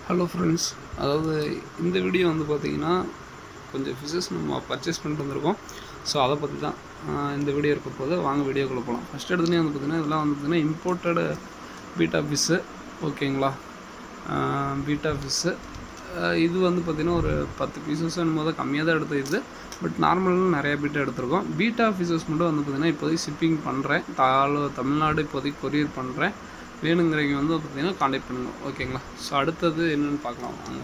hello friends அதாவது இந்த video வந்து பார்த்தீங்கன்னா கொஞ்சம் ஃபிஷஸ் நம்ம பர்ச்சேஸ் பண்ணிட்டு வந்திருக்கோம் ஸோ அதை பற்றி தான் ஆஹ், இந்த வீடியோ இருக்க போது வாங்க வீடியோக்குள்ளே போகலாம் ஃபஸ்ட் எடுத்துனே வந்து பார்த்தீங்கன்னா இதெல்லாம் வந்து பார்த்தீங்கன்னா இம்போர்ட்டடு பீட்டா ஃபிஷ்ஷு ஓகேங்களா பீட்டா ஃபிஷ்ஷு இது வந்து பார்த்திங்கன்னா ஒரு பத்து பீசஸ் என்னமோ தான் கம்மியாக தான் எடுத்து இது பட் நார்மலாக நிறைய பீட்டா எடுத்திருக்கோம் பீட்டா ஃபிஷஸ் மட்டும் வந்து பார்த்திங்கன்னா இப்போதைக்கு ஷிப்பிங் பண்ணுறேன் தாலு தமிழ்நாடு இப்போதைக்கு கொரியர் பண்ணுறேன் வேணுங்கிறவங்க வந்து பார்த்தீங்கன்னா காண்டாக்ட் பண்ணுங்க ஓகேங்களா ஸோ அடுத்தது என்னென்னு பார்க்கலாம் வாங்க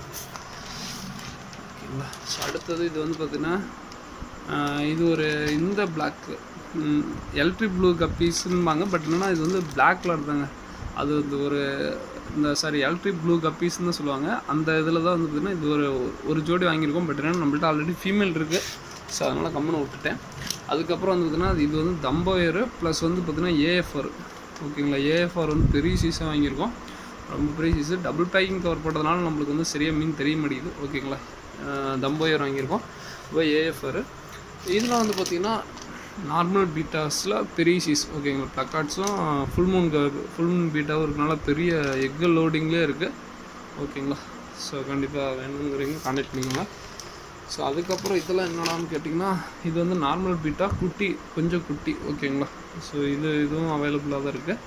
ஓகேங்களா ஸோ அடுத்தது இது வந்து பார்த்தீங்கன்னா ஆஹ், இது ஒரு இந்த பிளாக் எலக்ட்ரிக் ப்ளூ கப்பீஸ்ன்பாங்க பட் என்னன்னா இது வந்து பிளாக் கலர் தாங்க அது வந்து ஒரு இந்த சாரி எலக்ட்ரிக் ப்ளூ கப்பீஸ்னு தான் சொல்லுவாங்க அந்த இதில் தான் வந்து பார்த்தீங்கன்னா இது ஒரு ஒரு ஜோடி வாங்கியிருக்கோம் பட் என்னன்னா நம்மள்ட்ட ஆல்ரெடி ஃபீமேல் இருக்குது ஸோ அதனால் கம்மனை விட்டுட்டேன் அதுக்கப்புறம் வந்து பார்த்தீங்கன்னா இது வந்து தம்போயரு ப்ளஸ் வந்து பார்த்தீங்கன்னா ஏஎஃப்ஆர் ஓகேங்களா ஏஎஃப்ஆர் வந்து பெரிய சீஸாக வாங்கியிருக்கோம் ரொம்ப பெரிய சீஸு டபுள் பேக்கிங் கவர் போட்டதுனால நம்மளுக்கு வந்து சரியாக மீன் தெரிய மாட்டேங்குது ஓகேங்களா தம்போயர் வாங்கியிருக்கோம் இப்போ ஏஎஃப்ஆர் இதில் வந்து பார்த்திங்கன்னா நார்மல் பீட்டாஸில் பெரிய சீஸ் ஓகேங்களா ப்ளக்கார்ட்ஸும் ஃபுல் மூன் ஃபுல் மூன் பீட்டாவும் இருக்கனால பெரிய எக்கு லோடிங்லேயே இருக்குது ஓகேங்களா ஸோ கண்டிப்பாக வேணுங்கிறீங்க கான்டாக்ட் பண்ணிக்கோங்க ஸோ அதுக்கப்புறம் இதெல்லாம் என்னடான்னு கேட்டிங்கன்னா இது வந்து நார்மல் பீட்டா குட்டி கொஞ்சம் குட்டி ஓகேங்களா ஸோ இது இதுவும் அவைலபிளாக தான் இருக்குது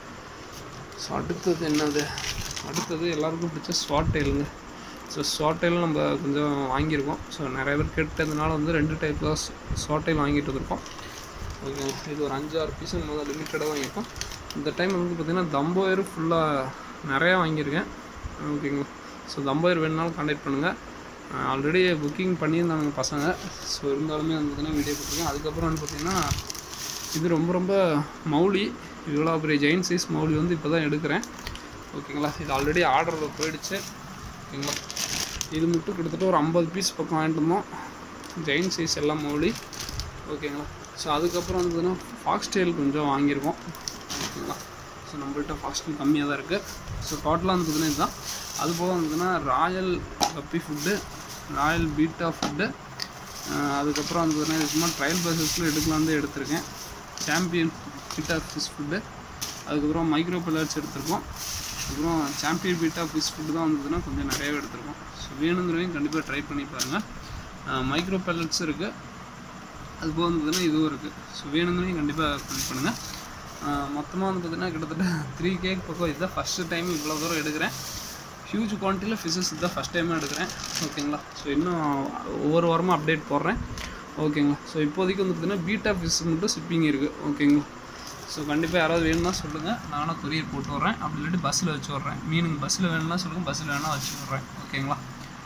ஸோ அடுத்தது என்னது அடுத்தது எல்லாருக்கும் பிடிச்ச ஸ்வாட் டெயிலுங்க ஸோ ஸ்வாட் டெயில் நம்ம கொஞ்சம் வாங்கியிருக்கோம் ஸோ நிறைய பேர் கேட்டதுனால வந்து ரெண்டு டைப் தான் ஸ்வாட் டெயில் வாங்கிட்டு வந்திருக்கோம் ஓகேங்களா இது ஒரு அஞ்சாறு பீஸ் முதல் லிமிட்டடாக வாங்கியிருக்கோம் இந்த டைம் வந்து பார்த்திங்கன்னா தம்போயர் ஃபுல்லாக நிறையா வாங்கியிருக்கேன் ஓகேங்களா ஸோ தம்போயர் வேணுனாலும் கான்டாக்ட் பண்ணுங்கள் ஆல்ரெடி புக்கிங் பண்ணியிருந்தாங்க பசங்க ஸோ இருந்தாலுமே வந்து பார்த்தீங்கன்னா வீடியோ போட்டிருக்கேன் அதுக்கப்புறம் வந்து பார்த்திங்கன்னா இது ரொம்ப ரொம்ப மௌலி இவ்வளோ பெரிய ஜெயின் சைஸ் மௌலி வந்து இப்போ தான் எடுக்கிறேன் ஓகேங்களா இது ஆல்ரெடி ஆர்டரில் போயிடுச்சு ஓகேங்களா இது மட்டும் கிட்டத்தட்ட ஒரு ஐம்பது பீஸ் பக்கம் வாங்கிட்டு இருந்தோம் ஜெயின் சைஸ் எல்லாம் மௌலி ஓகேங்களா ஸோ அதுக்கப்புறம் வந்து பார்த்தீங்கன்னா ஃபாக்ஸ் டெயில் கொஞ்சம் வாங்கியிருக்கோம் ஓகேங்களா ஸோ நம்மள்ட்ட ஃபாக்ஸ் டெயில் கம்மியாக தான் இருக்குது ஸோ டோட்டலாக வந்து பார்த்தீங்கன்னா இதுதான் அது போக வந்துன்னா ராயல் கப்பி ஃபுட்டு ராயல் பீட்டா ஃபுட்டு அதுக்கப்புறம் வந்து பார்த்தீங்கன்னா இது சும்மா ட்ரையல் பேசஸில் எடுக்கலான்னு தான் எடுத்திருக்கேன் சாம்பியன் பீட்டா ஃபிஷ் ஃபுட்டு அதுக்கப்புறம் மைக்ரோ பில்லர்ஸ் எடுத்திருக்கோம் அப்புறம் சாம்பியன் பீட்டா ஃபிஷ் ஃபுட்டு தான் வந்ததுன்னா கொஞ்சம் நிறையவே எடுத்திருக்கோம் ஸோ வேணுங்கிறவங்க கண்டிப்பாக ட்ரை பண்ணி பாருங்கள் மைக்ரோ pellets இருக்குது அது போக வந்து பார்த்தீங்கன்னா இதுவும் இருக்குது ஸோ வேணுங்கிறவங்க கண்டிப்பாக கனெக்ட் பண்ணுங்கள் மொத்தமாக வந்து பார்த்தீங்கன்னா கிட்டத்தட்ட த்ரீ கேக் பக்கம் இதுதான் ஃபஸ்ட்டு டைம் இவ்வளோ தூரம் எடுக்கிறேன் ஹியூஜ் குவான்டிட்டியில் ஃபிஷஸ் இதுதான் ஃபஸ்ட் டைமாக எடுக்கிறேன் ஓகேங்களா ஸோ இன்னும் ஒவ்வொரு வாரமாக அப்டேட் போடுறேன் ஓகேங்களா ஸோ இப்போதைக்கு வந்து பார்த்தீங்கன்னா பீட்டா ஃபிஷ் மட்டும் ஷிப்பிங் இருக்குது ஓகேங்களா ஸோ கண்டிப்பாக யாராவது வேணும்னா சொல்லுங்கள் நானும் கொரியர் போட்டு விட்றேன் அப்படி இல்லாட்டி பஸ்ஸில் வச்சு விட்றேன் மீனுங்க பஸ்ஸில் வேணும்னா சொல்லுங்கள் பஸ்ஸில் வேணால் வச்சு விட்றேன் ஓகேங்களா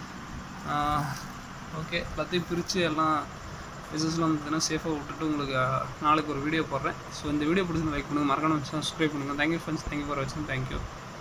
ஓகே எல்லாத்தையும் பிரித்து எல்லாம் பிசஸில் வந்து பார்த்தீங்கன்னா சேஃபாக விட்டுட்டு உங்களுக்கு ஆஹ், நாளைக்கு ஒரு வீடியோ போடுறேன் ஸோ இந்த வீடியோ பிடிச்சி லைக் பண்ணுங்கள் மறக்காம சப்ஸ்கிரைப் பண்ணுங்கள் தேங்க்யூ ஃப்ரெண்ட்ஸ் தேங்க்யூ ஃபார் வாட்சிங் தேங்க்யூ